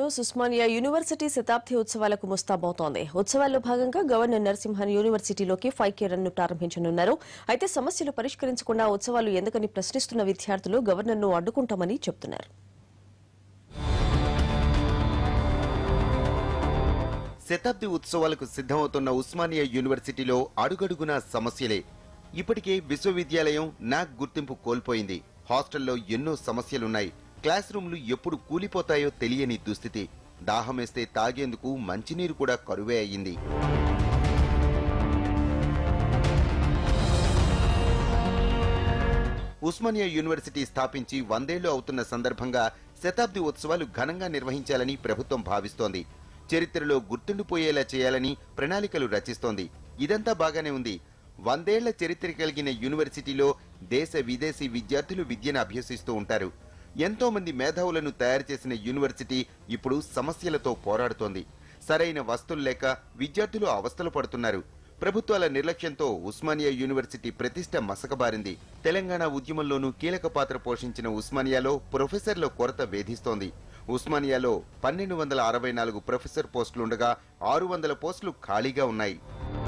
news Osmania university శతాబ్ది ఉత్సవాలకు ముస్తాబవుతోంది ఉత్సవాల్లో భాగంగా గవర్నర్ నరసింహన్ యూనివర్సిటీలోకి ఫైవ్ కే రన్ ను ప్రారంభించనున్నారు అయితే సమస్యలు పరిష్కరించకుండా ఉత్సవాలు ఎందుకని ప్రశ్నిస్తున్న విద్యార్థులు గవర్నర్ను అడ్డుకుంటామని చెబుతున్నారు శతాబ్ది ఉత్సవాలకు సిద్ధమవుతున్న ఉస్మానియా యూనివర్సిటీలో అడుగడుగునా సమస్యలే ఇప్పటికే విశ్వవిద్యాలయం నాక్ గుర్తింపు కోల్పోయింది హాస్టల్లో ఎన్నో సమస్యలున్నాయి క్లాస్ రూమ్లు ఎప్పుడు కూలిపోతాయో తెలియని దుస్థితి దాహమేస్తే తాగేందుకు మంచినీరు కూడా కరువే అయ్యింది ఉస్మానియా యూనివర్సిటీ స్థాపించి వందేళ్లు అవుతున్న సందర్భంగా శతాబ్ది ఉత్సవాలు ఘనంగా నిర్వహించాలని ప్రభుత్వం భావిస్తోంది చరిత్రలో గుర్తుండిపోయేలా చేయాలని ప్రణాళికలు రచిస్తోంది ఇదంతా బాగానే ఉంది వందేళ్ల చరిత్ర కలిగిన యూనివర్సిటీలో దేశ విదేశీ విద్యార్థులు విద్యను అభ్యసిస్తూ ఉంటారు ఎంతో మంది మేధావులను తయారు చేసిన యూనివర్సిటీ ఇప్పుడు సమస్యలతో పోరాడుతోంది సరైన వస్తువులు లేక విద్యార్థులు అవస్థలు పడుతున్నారు ప్రభుత్వాల నిర్లక్ష్యంతో ఉస్మానియా యూనివర్సిటీ ప్రతిష్ట మసకబారింది తెలంగాణ ఉద్యమంలోనూ కీలక పాత్ర పోషించిన ఉస్మానియాలో ప్రొఫెసర్ల కొరత వేధిస్తోంది ఉస్మానియాలో పన్నెండు వందల అరవై నాలుగు ప్రొఫెసర్ పోస్టులుండగా ఆరు వందల పోస్టులు ఖాళీగా ఉన్నాయి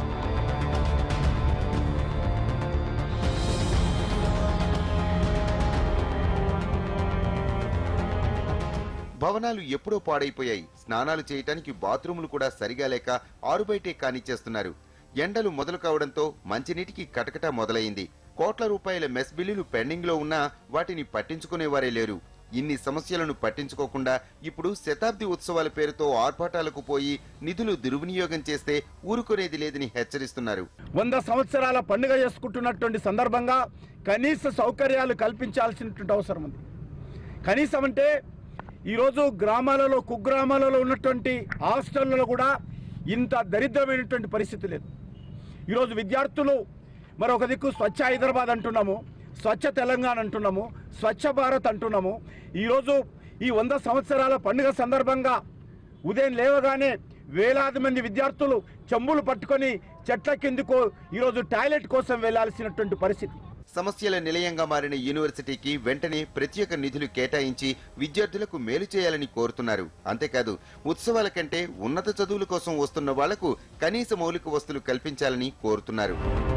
భవనాలు ఎప్పుడో పాడైపోయాయి స్నానాలు చేయటానికి బాత్రూములు కూడా సరిగా లేక ఆరుబయటే కానిచ్చేస్తున్నారు ఎండలు మొదలు కావడంతో మంచినీటికి కటకట మొదలైంది కోట్ల రూపాయల మెస్ బిల్లులు పెండింగ్ లో ఉన్నా వాటిని పట్టించుకునేవారే లేరు ఇన్ని సమస్యలను పట్టించుకోకుండా ఇప్పుడు శతాబ్ది ఉత్సవాల పేరుతో ఆర్భాటాలకు పోయి నిధులు దుర్వినియోగం చేస్తే ఊరుకునేది లేదని హెచ్చరిస్తున్నారు వంద సంవత్సరాల పండుగ చేసుకుంటున్నటువంటి సందర్భంగా కనీస సౌకర్యాలు కల్పించాల్సినటువంటి అవసరం ఉంది కనీసం అంటే ఈరోజు గ్రామాలలో కుగ్రామాలలో ఉన్నటువంటి హాస్టళ్లలో కూడా ఇంత దరిద్రమైనటువంటి పరిస్థితి లేదు ఈరోజు విద్యార్థులు మరొక దిక్కు స్వచ్ఛ హైదరాబాద్ అంటున్నాము స్వచ్ఛ తెలంగాణ అంటున్నాము స్వచ్ఛ భారత్ అంటున్నాము ఈరోజు ఈ వంద సంవత్సరాల పండుగ సందర్భంగా ఉదయం లేవగానే వేలాది మంది విద్యార్థులు చెంబులు పట్టుకొని చెట్ల కిందకు ఈరోజు టాయిలెట్ కోసం వెళ్లాల్సినటువంటి పరిస్థితి సమస్యల నిలయంగా మారిన యూనివర్సిటీకి వెంటనే ప్రత్యేక నిధులు కేటాయించి విద్యార్థులకు మేలు చేయాలని కోరుతున్నారు అంతేకాదు ఉత్సవాల కంటే ఉన్నత చదువుల కోసం వస్తున్న వాళ్లకు కనీస మౌలిక వస్తువులు కల్పించాలని కోరుతున్నారు